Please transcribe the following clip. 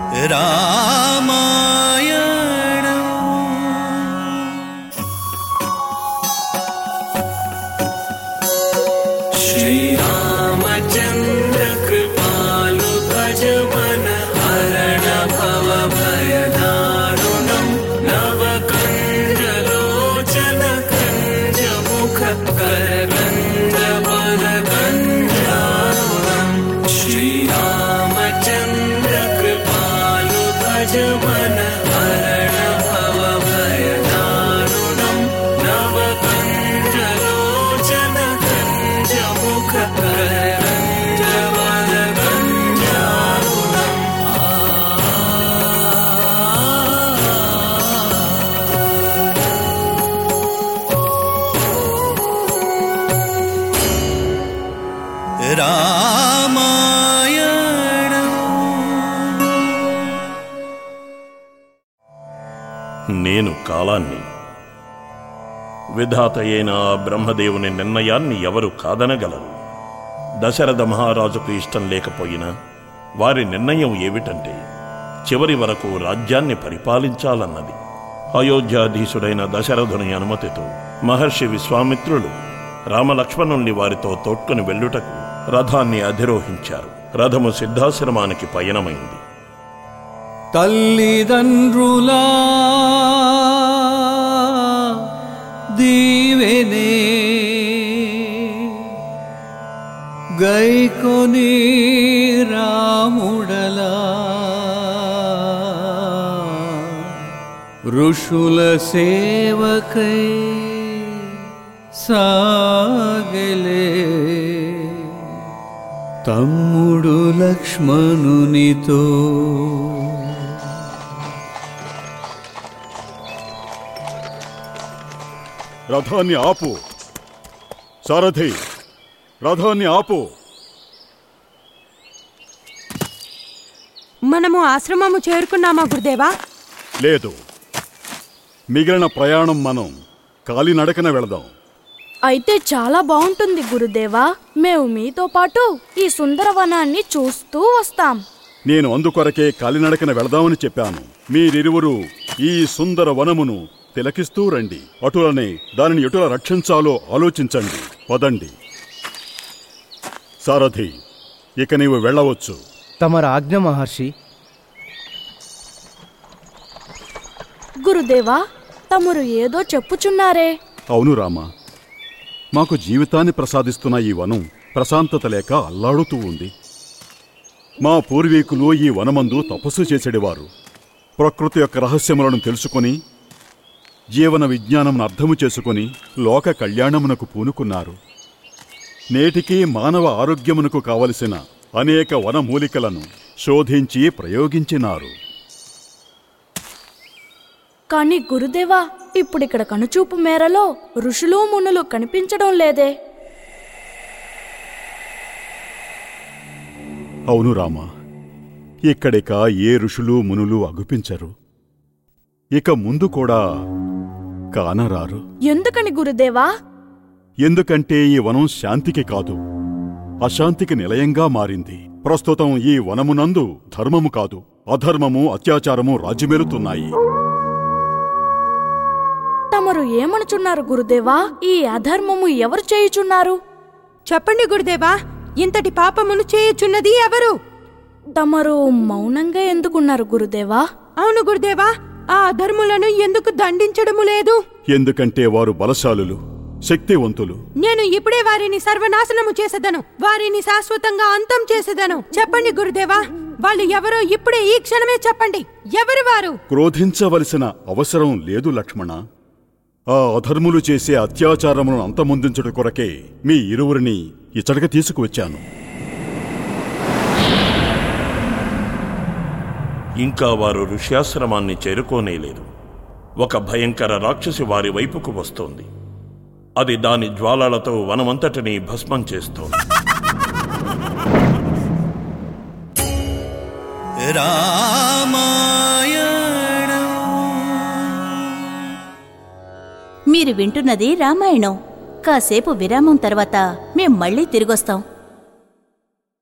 రామాయణం श्रीरामचन्द्र कृपालु भज मन हरण भव भयदारुणम् नवकण्डलोचन कञ्ज मुख करकण्ड वरकण्डारुणम् श्रीरामचन्द्र कृपालु भज मन हरण भव भयदारुणम् नवकण्डलोचन कञ्ज मुख करकण्ड वरकण्डारुणम् రామాయణం నేను కాలాన్ని విధాత అయిన ఆ బ్రహ్మదేవుని నిర్ణయాన్ని ఎవరు కాదనగలరు దశరథ మహారాజుకు ఇష్టం లేకపోయినా వారి నిర్ణయం ఏమిటంటే చివరి వరకు రాజ్యాన్ని పరిపాలించాలన్నది అయోధ్యాధీశుడైన దశరథుని అనుమతితో మహర్షి విశ్వామిత్రులు రామలక్ష్మణుల్ని వారితో తోడ్కొని వెళ్ళుటకు రథాన్ని అధిరోహించారు రథము సిద్ధాశ్రమానికి పయనమైంది తల్లిదండ్రులా దీవెనే గైకొని రాముడలా ఋషుల సేవకై సాగలే తమ్ముడు లక్ష్మణునితో రథాన్ని ఆపు సారథి రథాన్ని ఆపు మనము ఆశ్రమము చేరుకున్నామా గురుదేవా లేదు మిగిలిన ప్రయాణం మనం కాలినడకన వెళదాం అయితే చాలా బాగుంటుంది గురుదేవా మేము మీతో పాటు ఈ సుందరవనాన్ని చూస్తూ వస్తాం నేను అందుకొరకే కాలినడకన వెళదామని చెప్పాను మీరిరువురు ఈ సుందర వనమును తిలకిస్తూ రండి అటులనే దానిని ఎటుల రక్షించాలో ఆలోచించండి పదండి సారథి ఇక నీవు వెళ్ళవచ్చు తమర ఆజ్ఞ మహర్షి గురుదేవా తమరు ఏదో చెప్పుచున్నారే అవును రామా మాకు జీవితాన్ని ప్రసాదిస్తున్న ఈ వనం ప్రశాంతత లేక అల్లాడుతూ ఉంది మా పూర్వీకులు ఈ వనమందు తపస్సు చేసేటివారు ప్రకృతి యొక్క రహస్యములను తెలుసుకొని జీవన విజ్ఞానం అర్థము చేసుకొని లోక కళ్యాణమునకు పూనుకున్నారు నేటికి మానవ ఆరోగ్యమునకు కావలసిన అనేక వనమూలికలను శోధించి ప్రయోగించినారు కానీ గురుదేవా ఇప్పుడిక్కడ కనుచూపు మేరలో ఋషులు మునులు కనిపించడం లేదే అవును రామా ఇక్కడిక ఏ ఋషులు మునులు అగుపించరు ఇక ముందు కూడా కానరారు ఎందుకని గురుదేవా ఎందుకంటే ఈ వనం శాంతికి కాదు అశాంతికి నిలయంగా మారింది ప్రస్తుతం ఈ వనమునందు ధర్మము కాదు అధర్మము అత్యాచారము రాజ్యమేలుతున్నాయి తమరు ఏమనుచున్నారు గురుదేవా ఈ అధర్మము ఎవరు చేయుచున్నారు చెప్పండి గురుదేవా ఇంతటి పాపమును చేయుచున్నది ఎవరు తమరు మౌనంగా ఎందుకున్నారు గురుదేవా అవును గురుదేవా ఆ అధర్ములను ఎందుకు దండించడము లేదు ఎందుకంటే వారు బలశాలులు శక్తివంతులు నేను ఇప్పుడే వారిని సర్వనాశనము చేసేదను వారిని శాశ్వతంగా అంతం చేసేదను చెప్పండి గురుదేవా వాళ్ళు ఎవరో ఇప్పుడే ఈ క్షణమే చెప్పండి ఎవరు వారు క్రోధించవలసిన అవసరం లేదు లక్ష్మణ ఆ అధర్ములు చేసే అత్యాచారమును అంతమొందించుట కొరకే మీ ఇరువురిని ఇచ్చటకు తీసుకువచ్చాను ఇంకా వారు ఋష్యాశ్రమాన్ని చేరుకోనేలేదు ఒక భయంకర రాక్షసి వారి వైపుకు వస్తోంది అది దాని జ్వాలలతో వనమంతటిని భస్మం చేస్తోంది రామాయణం మీరు వింటున్నది రామాయణం కాసేపు విరామం తర్వాత మేం మళ్ళీ తిరిగొస్తాం